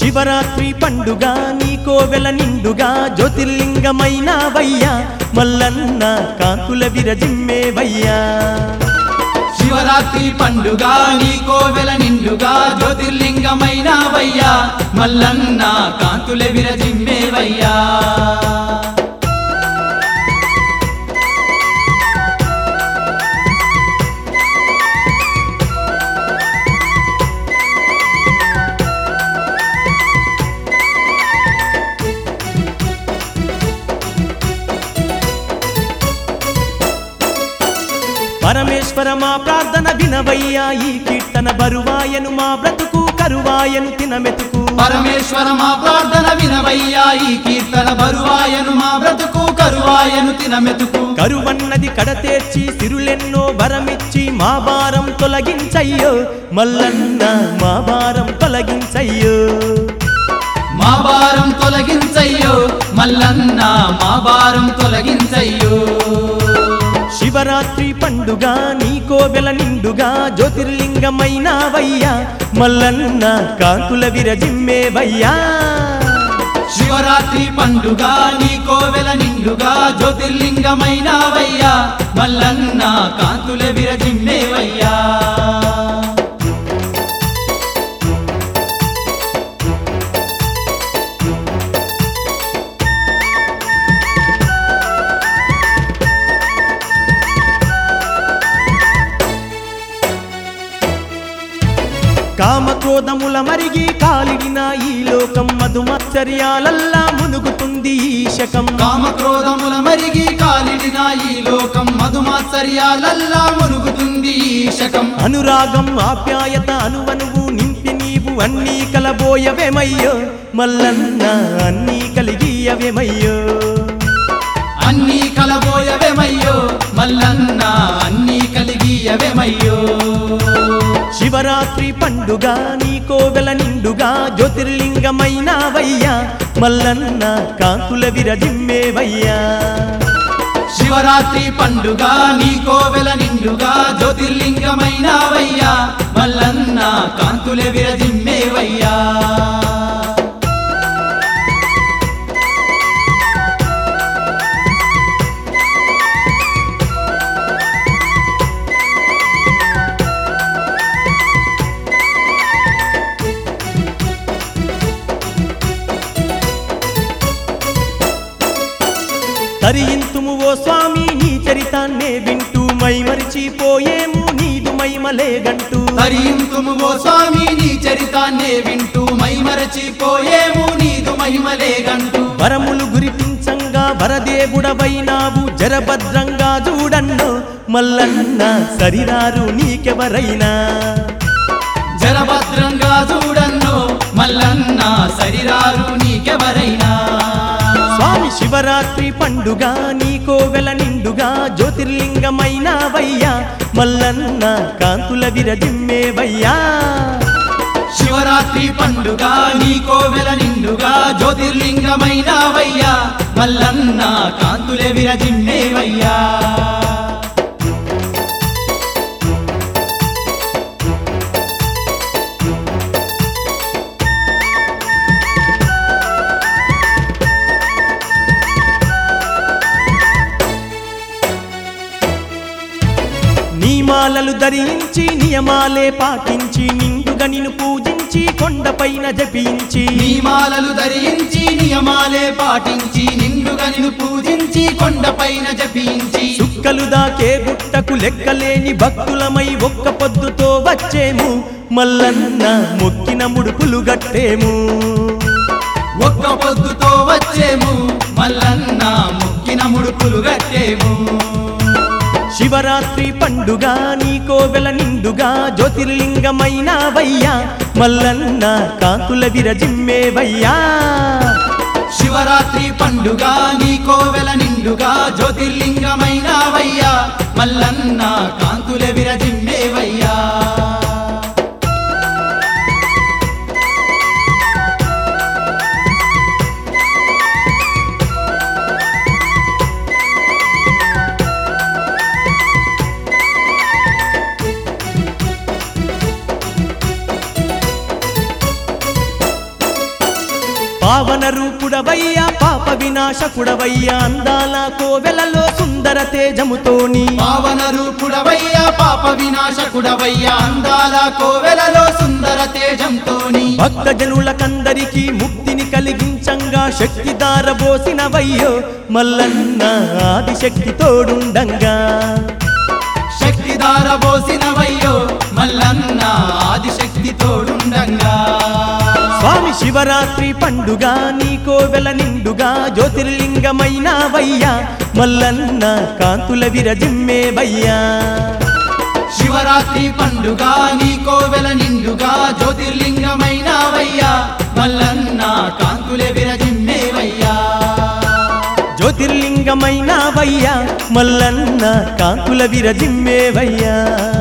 శివరాత్రి పండుగ నీ కోవెల నిండుగా జ్యోతిర్లింగమైనావయ్యా మల్లన్న కాంతుల విరజిమ్మేవయ్యా శివరాత్రి పండుగ నీ కోవెల నిండుగా జ్యోతిర్లింగమైనవయ్యా మల్లన్న కాంతుల విరజిమ్మేవయ్యా పరమేశ్వర మా ప్రార్థన వినవయ్యా ఈ కీర్తన బరువాయను మా బ్రతుకు కరువాయను తినమెతుకు పరమేశ్వర మా ప్రార్థన వినవయ్యా ఈ కీర్తన బరువాయను మా బ్రతుకు కరువాయను తినమెతుకు కరువన్నది కడతేర్చి సిరులెన్నో వరమిచ్చి మా భారం తొలగించయ్యో మల్లన్న మా భారం తొలగించయ్యో మా భారం తొలగించయ్యో మల్లన్న మా భారం తొలగించయ్యో శివరాత్రి పండుగ నీ కోవెల నిండుగా జ్యోతిర్లింగమైనావయ్యా మల్లన్న కాంతుల విరజిమ్మేవయ్యా శివరాత్రి పండుగ నీ కోవెల నిండుగా జ్యోతిర్లింగమైనవయ్యా మల్లన్న కాంతుల విరజిమ్మేవయ్యా కామక్రోధముల మరిగి కాలిడిన ఈ లోకం మధుమత్సర్యాలల్లా మునుగుతుంది ఈ శకం కామక్రోధముల మరిగి కాలిడిన ఈ లోకం మధుమాత్సర్యాలల్లా మునుగుతుంది ఈ శకం అనురాగం ఆప్యాయత అనువనువు నింపి నీవు అన్నీ కలబోయవేమయ్యో మల్లన్న అన్నీ కలిగియవేమయ్యో అన్నీ కలబోయవేమయ్యో మల్లన్న అన్నీ కలిగియవేమయ్యో శివరాత్రి పండుగ నీ కోవెల నిండుగా జ్యోతిర్లింగమైనావయ్యా మల్లన్న కాంతుల విరజిమ్మేవయ్యా శివరాత్రి పండుగ నీ కోవెల నిండుగా జ్యోతిర్లింగమైనవయ్యా మల్లన్న కాంతుల విరజిమ్మేవయ్యా తరియింతుము ఓ స్వామి నీ చరితాన్నే వింటూ మైమరిచిపోయేము నీదు మైమలేగంటూ హరియింతుము ఓ స్వామి నీ చరితాన్నే వింటూ మైమరచిపోయేము నీదు మహిమలేగంటూ వరములు గురిపించంగా వరదేవుడవైనావు జరభద్రంగా చూడన్నో మల్లన్న సరిరారు నీకెవరైనా జరభద్రంగా చూడన్నో మల్లన్న సరిరారు నీకెవరైనా స్వామి శివరాత్రి పండుగ నీ కోవెల నిండుగా జ్యోతిర్లింగమైనావయ్యా మల్లన్న కాంతుల విరజిమ్మేవయ్యా శివరాత్రి పండుగ నీ కోవెల నిండుగా జ్యోతిర్లింగమైనవయ్యా మల్లన్న కాంతులే విరజిమ్మేవయ్యా నీమాలలు ధరించి నియమాలే పాటించి నిండుగా నిన్ను పూజించి కొండపైన జపించి నియమాలలు ధరించి నియమాలే పాటించి నిండుగా నిన్ను పూజించి కొండపైన జపించి చుక్కలు దాకే గుట్టకు లెక్కలేని భక్తులమై ఒక్క పొద్దుతో వచ్చేము మల్లన్న మొక్కిన ముడుపులు గట్టేము ఒక్క పొద్దుతో వచ్చేము మల్లన్న మొక్కిన ముడుపులు గట్టేము శివరాత్రి పండుగ నీ కోవెల నిండుగా జ్యోతిర్లింగమైనావయ్యా మల్లన్న కాంతుల విరజిమ్మేవయ్యా శివరాత్రి పండుగ నీ కోవెల నిండుగా జ్యోతిర్లింగమైనవయ్యా మల్లన్న కాంతుల విరజిమ్మేవయ్యా పావన రూపుడవయ్యా పాప వినాశకుడవయ్యా అందాల కోవెలలో సుందర తేజముతోని పావన రూపుడవయ్యా పాప వినాశకుడవయ్యా అందాల కోవెలలో సుందర తేజంతోని భక్తజనులకందరికీ ముక్తిని కలిగించంగా శక్తి దారబోసినవయ్యో మల్లన్న ఆదిశక్తి తోడుండంగా శక్తి దారబోసినవయ్యో మల్లన్న ఆదిశక్తి తోడుండంగా స్వామి శివరాత్రి పండుగ నీ కోవెల నిండుగా జ్యోతిర్లింగమైనవయ్యా మల్లన్న కాంతుల విరజిమ్మేవయ్యా శివరాత్రి పండుగ నీ కోవెల నిండుగా జ్యోతిర్లింగమైనవయ్యా మల్లన్న కాంతులే విరజిమ్మేవయ్యా జ్యోతిర్లింగమైనవయ్యా మల్లన్న కాంతుల విరజిమ్మేవయ్యా